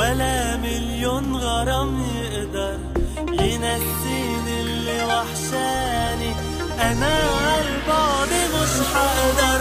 ولا مليون غرام يقدر ينسيني اللي وحشاني انا عالبعد مش هقدر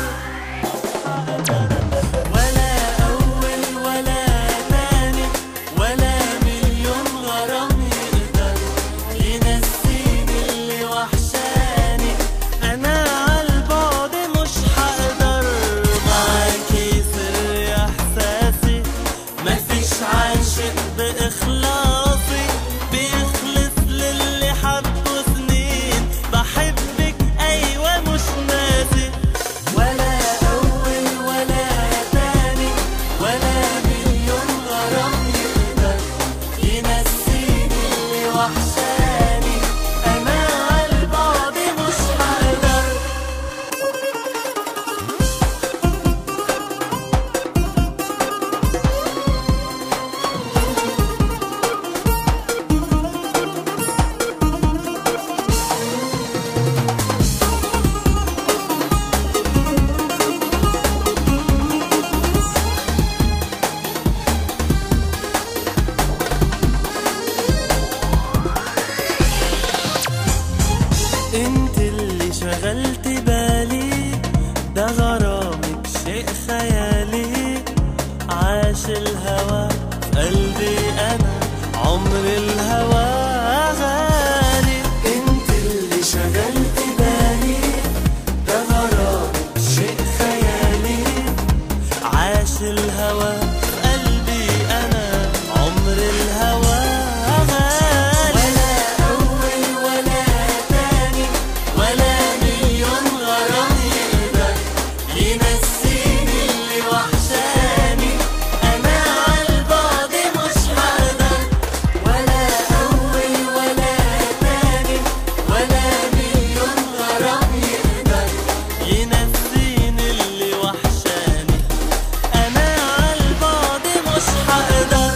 ولا اول ولا تاني ولا مليون غرام يقدر ينسيني اللي وحشاني انا عالبعد مش هقدر معاكي سر احساسي مفيش عاشق باخلاصي بيخلص للي حبه سنين بحبك ايوه مش ناسي ولا اول ولا تاني ولا مليون غرام يقدر ينسيني اللي وحشاني انا عالبعد مش هقدر انت اللي شغلت بالي ده غرامك شيء خيالي عاش الهوى في قلبي انا عمر الهوى غالي انت اللي شغلت بالي ده غرامك شيء خيالي عاش الهوى في قلبي انا عمر الهوى غالي ولا اول ولا تاني ولا مليون غرام يقدر ينسيني اللي وحشاني انا عالبعد مش هقدر ولا اول ولا تاني ولا مليون غرام يقدر ينسيني اللي وحشاني انا عالبعد مش هقدر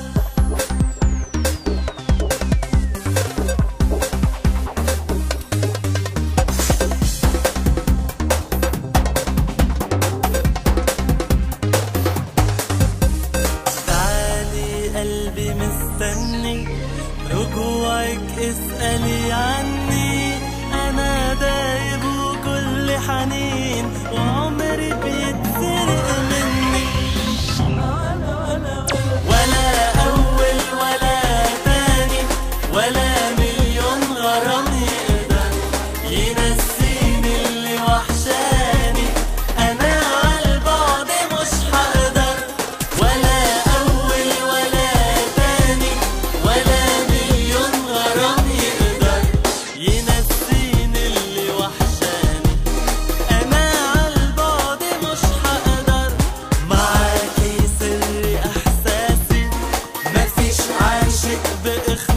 تعالي قلبي مستني رجوعك اسألي عني أنا دايب وكل حنين وعمري بيتسرق مني ولا أول ولا تاني ولا مليون غرام يقدر ينسيني اللي وحشاني أنا عالبعد مش هقدر ولا أول ولا تاني ولا مليون غرام يقدر ينسيني اللي وحشاني أنا عالبعد مش هقدر معاكي سر إحساسي مفيش عاشق بإخلاص